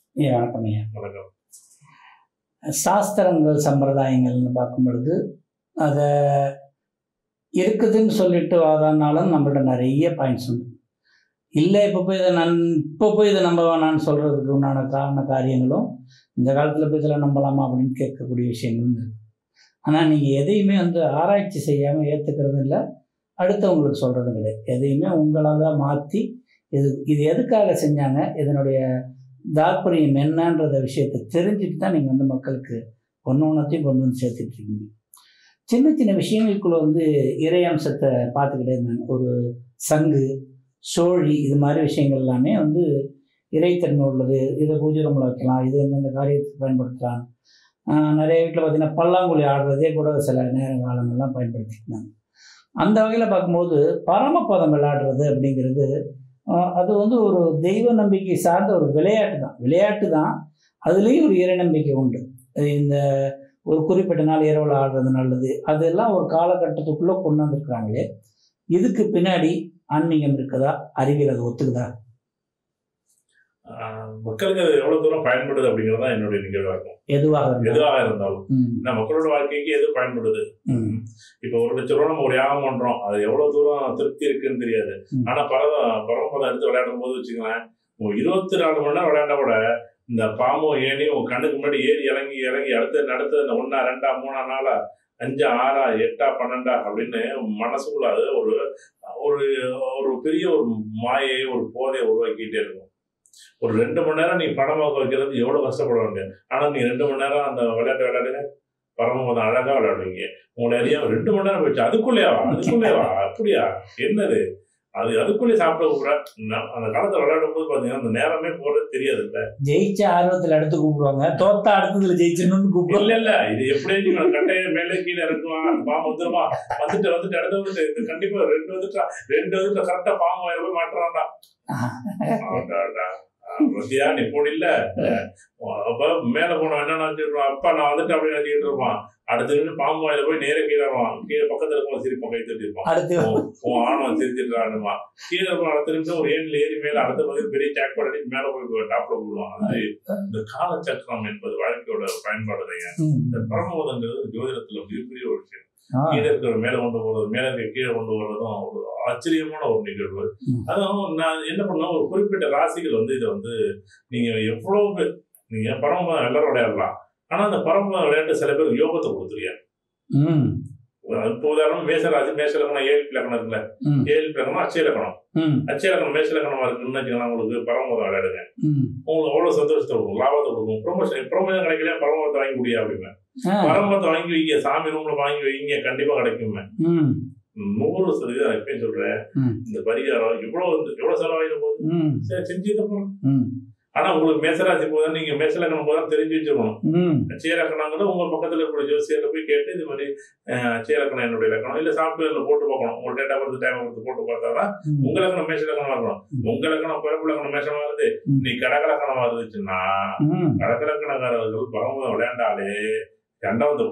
ஐயா வணக்கம் ஐயா வணக்கம் சாஸ்திரங்கள் சம்பிரதாயங்கள்னு பார்க்கும் பொழுது அதை இருக்குதுன்னு சொல்லிட்டு வாதானாலும் நம்மள்ட்ட நிறைய பாயிண்ட்ஸ் உண்டு இல்லை இப்போ போய் இதை நான் இப்போ போய் இதை நம்ப வேணான்னு சொல்கிறதுக்கு உண்டான காரண காரியங்களும் இந்த காலத்தில் போய் இதில் நம்பலாமா அப்படின்னு கேட்கக்கூடிய விஷயங்களும் இருக்குது ஆனால் நீங்கள் எதையுமே வந்து ஆராய்ச்சி செய்யாமல் ஏற்றுக்கிறதும் இல்லை அடுத்தவங்களுக்கு சொல்கிறதும் கிடையாது எதையுமே உங்களால் மாற்றி இது இது எதுக்காக செஞ்சாங்க இதனுடைய தாற்பயம் என்னன்றத விஷயத்தை தெரிஞ்சுட்டு தான் நீங்கள் வந்து மக்களுக்கு ஒன்று ஒன்றத்தையும் கொண்டு வந்து சேர்த்துட்டு இருக்கீங்க சின்ன சின்ன விஷயங்களுக்குள்ள வந்து இறை அம்சத்தை பார்த்துக்கிட்டே இருந்தாங்க ஒரு சங்கு சோழி இது மாதிரி விஷயங்கள் எல்லாமே வந்து இறைத்தன்மை உள்ளது இதை பூஜை ரூமில் வைக்கலாம் இது எந்தெந்த காரியத்துக்கு பயன்படுத்தலாம் ஆஹ் நிறைய வீட்டில் பார்த்தீங்கன்னா பல்லாங்குழி ஆடுறதே கூட சில நேர காலங்கள்லாம் பயன்படுத்திக்கிட்டாங்க அந்த வகையில் பார்க்கும்போது பரமபதம் விளையாடுறது அப்படிங்கிறது ஆஹ் அது வந்து ஒரு தெய்வ நம்பிக்கை சார்ந்த ஒரு விளையாட்டு தான் விளையாட்டு தான் அதுலேயும் ஒரு இறை நம்பிக்கை உண்டு அது இந்த ஒரு குறிப்பிட்ட நாள் இரவில் ஆடுறது நல்லது அதெல்லாம் ஒரு காலகட்டத்துக்குள்ளே கொண்டு வந்திருக்கிறாங்களே இதுக்கு பின்னாடி ஆன்மீகம் இருக்குதா அறிவியல் அது ஒத்துக்குதா ஆஹ் மக்களுக்கு அது எவ்வளவு தூரம் பயன்படுது அப்படிங்கிறது தான் என்னுடைய நிகழ்வா இருக்கும் எதுவாக இருந்தாலும் எதுவாக இருந்தாலும் ம், ஏன்னா மக்களோட வாழ்க்கைக்கு எது பயன்படுது ம், இப்போ ஒரு லட்ச ரூபா நம்ம ஒரு யாகம் பண்றோம் அது எவ்வளவு தூரம் திருப்தி இருக்குன்னு தெரியாது ம். ஆனா பரவ பரமபதம் எடுத்து விளையாடும் போது வச்சுக்கலாம் உங்க இருபத்தி நாலு மணி நேரம் விளையாண்டா கூட இந்த பாம்பும் ஏனியும் உங்க கண்ணுக்கு முன்னாடி ஏறி இறங்கி இறங்கி அடுத்து அடுத்து இந்த ஒன்னா ரெண்டா மூணா நாளா அஞ்சா ஆறா எட்டா பன்னெண்டா அப்படின்னு மனசுக்குள்ள அது ஒரு ஒரு ஒரு பெரிய ஒரு மாயை ஒரு போதையை உருவாக்கிட்டே இருக்கும் ஒரு ரெண்டு மணி நேரம் நீ பணமாக வைக்கிறது எவ்வளவு கஷ்டப்பட வேண்டியது ஆனா நீ ரெண்டு மணி நேரம் அந்த விளையாட்டு விளையாடுங்க பரமபதம் அழகா விளையாடுவீங்க உங்களை அறியாம ரெண்டு மணி நேரம் போயிடுச்சு அதுக்குள்ளேவா அதுக்குள்ளேவா அப்படியா என்னது அது அதுக்குள்ளே சாப்பிட கூட ந- அந்த காலத்துல விளையாடும் போது பாத்தீங்கன்னா அந்த நேரமே போறது தெரியாது இல்ல ஜெயிச்ச ஆர்வத்தில் அடுத்து கூப்பிடுவாங்க தோத்தா அடுத்ததுல ஜெயிச்சிடணும்னு கூப்பிடுவாங்க இல்ல இல்ல இது எப்படியே நீங்க கட்டையை மேலே கீழே இறக்குவான் அந்த பாம்பு வந்துருமா வந்துட்டு வந்துட்டு அடுத்து வந்துட்டு இது கண்டிப்பா ரெண்டு வந்துட்டா ரெண்டு வந்துட்டு கரெக்டா பாம்பு வாயில போய் மாட்டுறான்டா ஆடாடா. ஆ, பத்தியா நீ போனில்ல அப்ப மேல போன என்ன நினைச்சிட்டு அப்பா நான் வந்துட்டு அப்படின்னு நினைச்சிட்டு இருப்பான் அடுத்த நிமிஷம் பாம்பு வாயில போய் நேரா கீழே வருவான் கீழே பக்கத்துல இருக்கவங்க சிரிப்பான் கை தட்டி இருப்பான் அடுத்து உன் உன் ஆணவம் சிரிச்சிருக்கானுமா கீழே இருப்பான் அடுத்த நிமிஷம் ஒரு ஏணில ஏறி மேல அடுத்த பகுதி பெரிய சாக் பண்ணி மேல போய் டாப்ல போடுவான் அது இந்த காலச்சக்கரம் என்பது வாழ்க்கையோட பயன்பாடு தான் ம், இந்த பரமபதங்கிறது ஜோதிடத்துல மிகப்பெரிய ஒரு விஷயம் ஆ, கீழே இருக்கிற மேல கொண்டு போறது மேல இருக்க கீழே கொண்டு வர்றதும் ஒரு ஆச்சரியமான ஒரு நிகழ்வு ம். அதுவும் நான் என்ன பண்ணா ஒரு குறிப்பிட்ட ராசிகள் வந்து இதை வந்து நீங்க எவ்வளவு பேர் நீங்க பரமபதம் எல்லாரும் விளையாடலாம் ஆனா அந்த பரமபதம் விளையாட்டு சில பேர் யோகத்தை கொடுத்துருங்க ம், இப்போ உதாரணம் மேசராசி மேச லக்கணம் ஏழு லக்கணம் இருக்குல்ல ம், ஏழு லக்கணம் அச்சய லக்கணம் ம், அச்சய லக்கணம் மேச லக்கணமா இருக்குன்னு வச்சுக்கலாம் உங்களுக்கு பரமபதம் விளையாடுங்க ம். உங்களுக்கு அவ்வளவு சந்தோஷத்தை கொடுக்கும் லாபத்தை கொடுக்கும் ப்ரொமோஷன் ப்ரொமோஷன் கிடைக்கல பரமபதத்தை வாங்கி முடியாது அப்படிங்க ஆ, பரமபதத்தை வாங்கி வைங்க சாமி ரூம்ல வாங்கி வைங்க கண்டிப்பா கிடைக்குமே ம், நூறு சதவீதம் நான் இப்பயும் சொல்றேன் ம். இந்த பரிகாரம் இவ்வளவு வந்து எவ்வளவு செலவாயிடும் போது ம், சரி செஞ்சுட்டு போகணும் ம், ஆனா உங்களுக்கு மேசராசி போதும் நீங்க மேசலக்கணம் போதும் தெரிஞ்சு வச்சுக்கணும் ம், அச்சயலக்கணங்கிறது உங்க பக்கத்துல இருக்கிற ஜோசியர்ல போய் கேட்டு இது மாதிரி அஹ், அச்சயலக்கணம் என்னுடைய லக்கணம் இல்ல சாஃப்ட்வேர்ல போட்டு பார்க்கணும் உங்க டேட்டா பர்த் டைம் பர்த் போட்டு பார்த்தாதான் ம். உங்க லக்கணம் மேச லக்கணமா இருக்கணும் உங்க லக்கணம் பிறப்பு லக்கணம் மேசமா இருந்து ம். நீ கடகலக்கணமா இருந்துச்சுன்னா ம், கடகலக்கணக்காரர்கள் பரமபதம் விளையாண்டாலே சண்டை வந்துடும்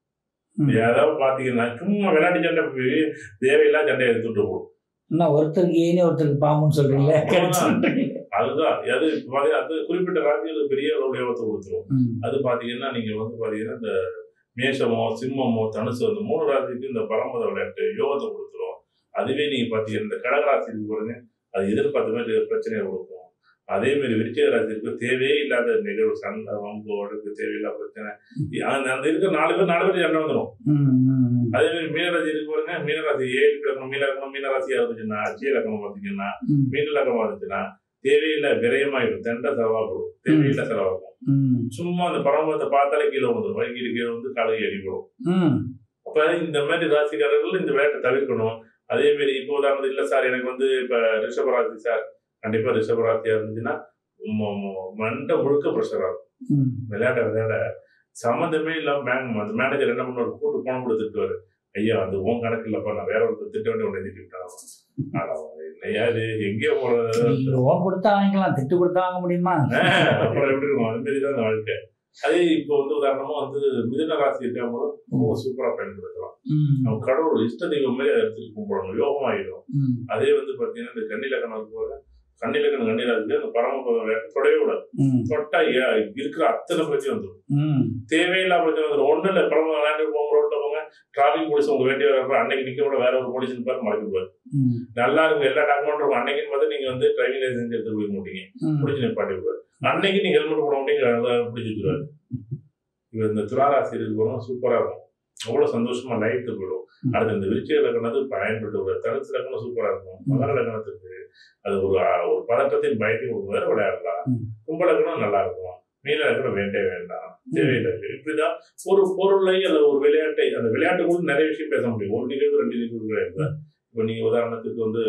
ம். ஏதாவது பாத்தீங்கன்னா சும்மா விளையாட்டு சண்டை போய் தேவையில்லா சண்டையை எடுத்துட்டு போகும் என்ன ஒருத்தருக்கு ஏனி ஒருத்தருக்கு பாம்புன்னு சொல்றீங்களே கிடைச்சு அதுதான் அது பாத்தீங்கன்னா அது குறிப்பிட்ட ராசிகளுக்கு பெரிய அளவு யோகத்தை கொடுத்துரும் ம், அது பாத்தீங்கன்னா நீங்க வந்து பாத்தீங்கன்னா இந்த மேஷமோ சிம்மமோ தனுசு அந்த மூணு ராசிக்கு இந்த பரமத விளையாட்டு யோகத்தை கொடுத்துரும் அதுவே நீங்க பாத்தீங்கன்னா இந்த கடகராசி இருக்கு பாருங்க அது எதிர்பார்த்த மாதிரி பிரச்சனையை கொடுக்கும் அதே மாதிரி விருச்சிக ராசிக்கு தேவையே இல்லாத நிகழ்வு சண்டை வம்பு வழக்கு தேவையில்லாத பிரச்சனை அந்த அந்த இருக்கிற நாலு பேர் நாலு பேர் சண்டை வந்துடும் ம், ம், ம். அதே மாதிரி மீனராசி இருக்கு பாருங்க மீனராசி ஏழு லக்கணம் மீனலக்கணம் மீனராசியா இருந்துச்சுன்னா அச்சய லக்கணம் பாத்தீங்கன்னா ம், மீன லக்கணம் இருந்துச்சுன்னா தேவையில்லை விரயமாயிடும் தெண்டை செலவாகும் தேவையில்லை செலவாகும் ம், சும்மா அந்த பரமத்தை பார்த்தாலே கீழே வந்துடும் வயிறு கீழே வந்து காலையை அடிபடும் ம், அப்ப இந்த மாதிரி ராசிக்காரர்கள் இந்த விளையாட்டை தவிர்க்கணும் அதே மாதிரி இப்போ உதாரணத்துக்கு இல்லை சார் எனக்கு வந்து இப்ப ரிஷபராசி சார் கண்டிப்பா ரிஷபராசியா இருந்துச்சுன்னா ம- ம- மண்டை முழுக்க ப்ரெஷர் ஆகும் ம். விளையாட விளையாட சம்மந்தமே இல்லாம பேங்க் அந்த மேனேஜர் என்ன பண்ணுவார் கூட்டு பணம் கூட திட்டுவாரு ஐயா அது உன் கணக்கு இல்லப்பா நான் வேற ஒருத்தர் திட்ட வேண்டிய ஒன்று திட்டான் ஆனா என்னையா இது எங்கேயோ போறது நீங்க லோன் கொடுத்தா வாங்கிக்கலாம் திட்டு கொடுத்தா வாங்க முடியுமா ஆஹ் அப்புறம் எப்படி இருக்கும் அது மாதிரி தான் இந்த வாழ்க்கை அதே இப்போ வந்து உதாரணமா வந்து மிதுன ராசி இருக்கவங்க ரொம்ப சூப்பரா பயன்படுத்தலாம் ம், நம்ம கடவுள் இஷ்ட தெய்வம் மாதிரி அதை எடுத்துட்டு கும்பிடணும் யோகம் ஆயிடும் ம், அதே வந்து பாத்தீங்கன்னா இந்த கன்னிலக்கணம் போல கண்ணிலக்கணம் கண்ணீரா இருக்கு அந்த பரமபதம் தொடவே விடாது ம் தொட்டா ஏ- இருக்கிற அத்தனை பிரச்சனை வந்துடும் ம் தேவையில்லாத பிரச்சனை வந்துடும் ஒன்றும் இல்லை பரம விளையாண்டு போங்க ரோட்ல போங்க டிராபிக் போலீஸ் உங்க வேண்டிய வரப்ப அன்னைக்கு நிக்க கூட வேற ஒரு போலீஸ் இருப்பாரு மறைக்க போவாரு ம் நல்லா இருக்கும் எல்லா டாக்குமெண்ட் இருக்கும் அன்னைக்குன்னு பார்த்து நீங்க வந்து டிரைவிங் லைசன்ஸ் எடுத்து போய் மாட்டீங்க ம் பிடிச்சி நிப்பாட்டி விடுவாரு அன்னைக்கு நீங்க ஹெல்மெட் போட மாட்டீங்க பிடிச்சி வச்சுருவாரு இப்போ இந்த துளாராசிரியர் போகிறோம் சூப்பரா இருக்கும் அவ்வளவு சந்தோஷமா லைட்டு போயிடும் ம். அடுத்து இந்த விருச்சிக லக்கணத்துக்கு பயன்படுத்த தனுசு லக்கணம் சூப்பரா இருக்கும் ம். மகர லக்கணத்துக்கு அது ஒரு அஹ், ஒரு பதட்டத்தையும் பயத்தையும் கொடுக்கும் வேற விளையாடலாம் ம். கும்ப லக்கணம் நல்லா இருக்கும் மீன லக்கணம் வேண்டே வேண்டாம் தேவையில்லை இப்படிதான் ஒரு பொருளை அல்லது ஒரு விளையாட்டை அந்த விளையாட்டு கூட நிறைய விஷயம் பேச முடியும் ஒரு நிகழ்வு ரெண்டு நிகழ்வு கிடையாது இப்போ நீங்க உதாரணத்துக்கு வந்து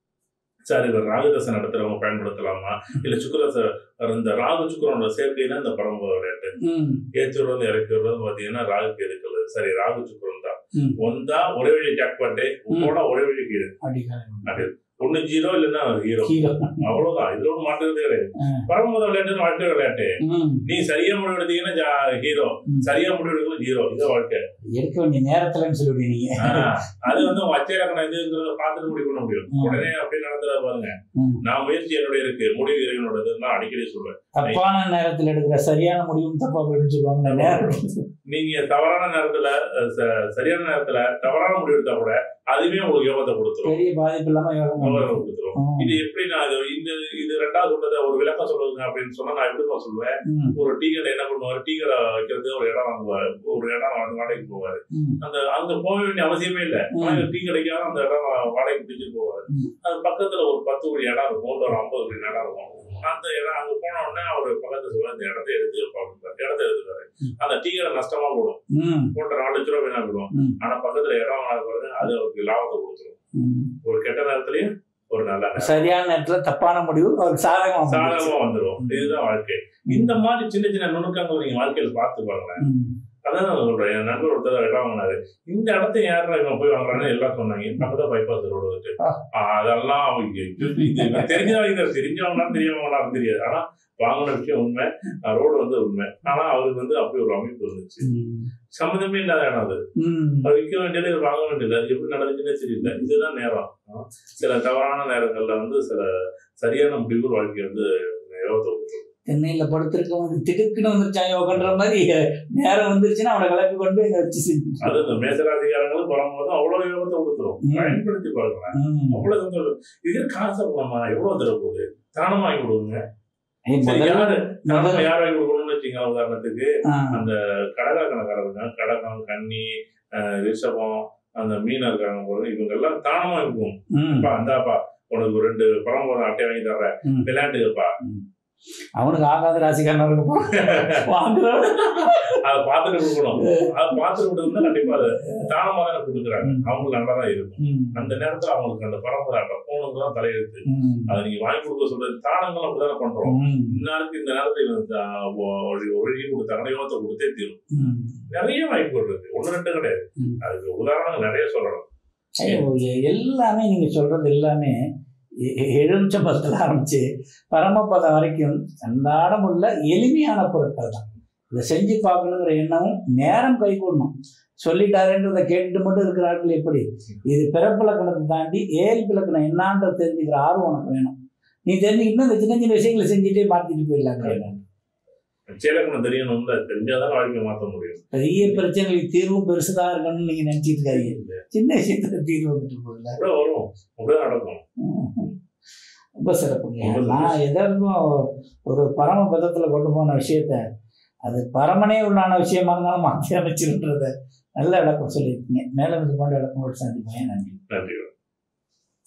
சார் இவர் ராகுதசை நடத்துறவங்க பயன்படுத்தலாமா இல்ல சுக்கரச இந்த ராகு சுக்கரனோட சேர்க்கை தான் இந்த பரம்பரை விளையாட்டு ம் ஏற்றி விடுறது இறக்கி விடுறது பாத்தீங்கன்னா ராகுக்கு எதுக்குது சரி ராகு சுக்கரன் தான் ம். ஒந்தா ஒரே வழி ஜாக்பாட்டு போனா ஒரே வழி கீழே அடிக்காது ஒண்ணு ஜீரோ இல்லைன்னா ஹீரோ ஹீரோ அவ்வளவுதான் இதுல ஒண்ணு மாற்றுறது கிடையாது ஆ. பரமபத விளையாட்டு வாழ்க்கை விளையாட்டு ம் நீ சரியா முடிவு எடுத்தீங்கன்னா ஹீரோ ம். சரியா முடிவு எடுக்கல ஜீரோ இது வாழ்க்கை எடுக்க வேண்டிய நேரத்துலன்னு சொல்லிவிடுவீங்க நீங்க ஆஹ், அது வந்து உங்க அச்சய லக்கணம் இதுங்கிறத பார்த்துட்டு முடிவு பண்ண முடியும் ம். உடனே அப்படி நடந்தத பாருங்க ம். நான் முயற்சி என்னுடைய இருக்கு முடிவு இறைவனோடது நான் அடிக்கடி சொல்றேன் தப்பான நேரத்துல எடுக்கிற சரியான முடிவும் தப்பா போயிடுன்னு சொல்லுவாங்க இந்த நேரம் நீங்க தவறான நேரத்துல அஹ், ச- சரியான நேரத்துல தவறான முடிவு எடுத்தா கூட அதுவே உங்களுக்கு யோகத்தை கொடுத்துரும் பெரிய பாதிப்பு இல்லாம யோகம் யோகத்தை பண்ணும். கொடுத்துரும் ம். இது எப்படி நான் இது இந்த இது ரெண்டாவது சொல்றதை ஒரு விளக்கம் சொல்லுங்க அப்படின்னு சொன்னா நான் எப்படி நான் சொல்லுவேன் ம், ஒரு டீ கடை என்ன பண்ணுவாரு டீ கடை வைக்கிறது ஒரு இடம் வாங்குவாரு ஒரு இடம் வந்து வாடகைக்கு போவாரு ம், அந்த அங்க போக வேண்டிய அவசியமே இல்லை ஆனா டீ கடைக்காக அந்த இடம் வாடகைக்கு பிடிச்சிட்டு போவாரு ம். அது பக்கத்துல ஒரு பத்து கோடி இடம் இருக்கும் இல்ல ஒரு ஐம்பது கோடி இடம் இருக்கும் அந்த இடம் அங்க போன உடனே அவர் பக்கத்துல சொல்லுவாரு இந்த இடத்த எடுத்து வைப்பாங்க இடத்த எடுத்துக்காரு ம். அந்த டீ கடை நஷ்டமா போடும் ம், போட்ட நாலு லட்ச ரூபா வீணா போயிடும் ம். ஆனா பக்கத்துல இடம் வாங்க பாருங்க அது அவருக்கு லாபத்தை கொடுத்துரும் ம். ஒரு கெட்ட நேரத்துலயும் ஒரு நல்ல நேரம் சரியான நேரத்துல தப்பான முடிவு அவருக்கு சாதகமா வந்துருச்சு. சாதகமா வந்துடும் இதுதான் வாழ்க்கை இந்த மாதிரி சின்ன சின்ன நுணுக்கங்கள் நீங்க வாழ்க்கையில பார்த்து பாருங்களேன் ம், அதான் நான் சொல்றேன் என் நண்பர் ஒருத்தர் இடம் வாங்கினாரு இந்த இடத்த யாரா இவன் போய் வாங்குறான்னு எல்லாம் சொன்னாங்க பக்கத்துல பைபாஸ் ரோடு வந்துட்டு ஆ. ஆ, அதெல்லாம் அவங்க இது தெரிஞ்சவங்க தெரிஞ்சவங்களாம் தெரியவங்களாம் தெரியாது ஆனா வாங்கின விஷயம் உண்மை ரோடு வந்து உண்மை ஆனா அவருக்கு வந்து அப்படி ஒரு அமைப்பு இருந்துச்சு ம், சம்மந்தமே இல்லாத இடம் அது ம். அது விற்க வேண்டியது இது வாங்க வேண்டியது அது எப்படி நடந்துச்சுன்னே தெரியல இதுதான் நேரம் ஆ. சில தவறான நேரங்கள்ல வந்து சில சரியான முடிவு வாழ்க்கை வந்து யோகத்தை கொடுக்கும். தென்னையில படுத்திருக்கவன் திடுக்குன்னு வந்துருச்சான் யோகன்ற மாதிரி நேரம் வந்துருச்சுன்னா அவனை கிளப்பி கொண்டு போய் இங்க வச்சு செஞ்சு அது இந்த மேசராசிகாரங்களும் வரும்போது அவ்வளவு யோகத்தை கொடுத்துரும் ம். பயன்படுத்தி பாருங்களேன் ம். அவ்வளவு சந்தோஷம் இது காசு போலாமா எவ்வளவு தர போகுது தானம் வாங்கி கொடுங்க ஏய், சரி, முதல்ல யாரு தானம் முதல்ல யார் வாங்கி கொடுக்கணும்னு வச்சுக்கோங்க உதாரணத்துக்கு ஆ, கடகா கணக்காரங்க கடகம் கன்னி அஹ், ரிஷபம் அந்த மீனா இருக்காங்க போது இவங்க எல்லாம் தானமா இருக்கும் ம், அப்பா அந்தாப்பா உனக்கு ஒரு ரெண்டு பரம்பரை அட்டை வாங்கி தர்றேன் ம். விளையாட்டுப்பா அவனுக்கு ஆகாத ராசிக்காரனுக்கு வாங்குறோம் அதை பார்த்துட்டு கொடுக்கணும் அதை பார்த்துட்டு கொடுத்தா கண்டிப்பா அதை தானமா தானே கொடுக்குறாங்க அவங்களுக்கு நல்லா தான் இருக்கும் ம், அந்த நேரத்துல அவங்களுக்கு அந்த பரம்பரை அட்டை போனது தான் தலையெழுத்து ம், அதை நீங்க வாங்கி கொடுக்க சொல்றது தானங்கள் அப்படிதானே பண்றோம் ம், இந்நாளுக்கு இந்த நேரத்துல இவன் தா- ஒ- ஒழி- ஒழுகி கொடுத்தாங்கன்னா யோகத்தை கொடுத்தே தீரும் ம். நிறைய வாய்ப்பு இருக்கு ஒண்ணு ரெண்டு கிடையாது ம். அதுக்கு உதாரணங்கள் நிறைய சொல்லணும் ஐயோ, எ- எல்லாமே நீங்க சொல்றது எல்லாமே எ- எ- எலுமிச்சம்பழத்துல ஆரம்பிச்சு பரமபதம் வரைக்கும் அன்றாடம் உள்ள எளிமையான பொருட்கள் தான் இதை செஞ்சு பார்க்கணுங்கிற எண்ணமும் நேரம் கை கூடணும் சொல்லிட்டாருன்றதை கேட்டுட்டு மட்டும் இருக்கிற ஆட்கள் எப்படி இது பிறப்பிலக்கணத்தை தாண்டி ஏழு பிளக்கணம் என்னான்ற தெரிஞ்சுக்கிற ஆர்வம் உனக்கு வேணும் நீ தெரிஞ்சுக்கிட்டு இந்த சின்ன சின்ன விஷயங்களை செஞ்சுட்டே மாத்திட்டு போயிடலாங்க சேலக்கணம் தெரியணும்ல தெரிஞ்சாதான் வாழ்க்கையை மாற்ற முடியும் பெரிய பிரச்சனைகளுக்கு தீர்வும் பெருசுதான் இருக்கணும்னு நீங்க நினைச்சிட்டு இருக்காதீங்க சின்ன விஷயத்துல தீர்வு வந்துட்டு போகல கூட வரும் கூட நடக்கும் ம். ரொம்ப சிறப்புங்க ரொம்ப சந்தோஷம். நான் எதற்கும் ஒரு பரம பதத்தில் கொண்டு போன விஷயத்த அது பரமனே உள்ளான விஷயமா இருந்தாலும் மாற்றி அமைச்சிருன்றத நல்ல விளக்கம் சொல்லியிருக்கீங்க மேலும் இது போன்ற விளக்கம் சந்திப்பேன் நன்றி நன்றி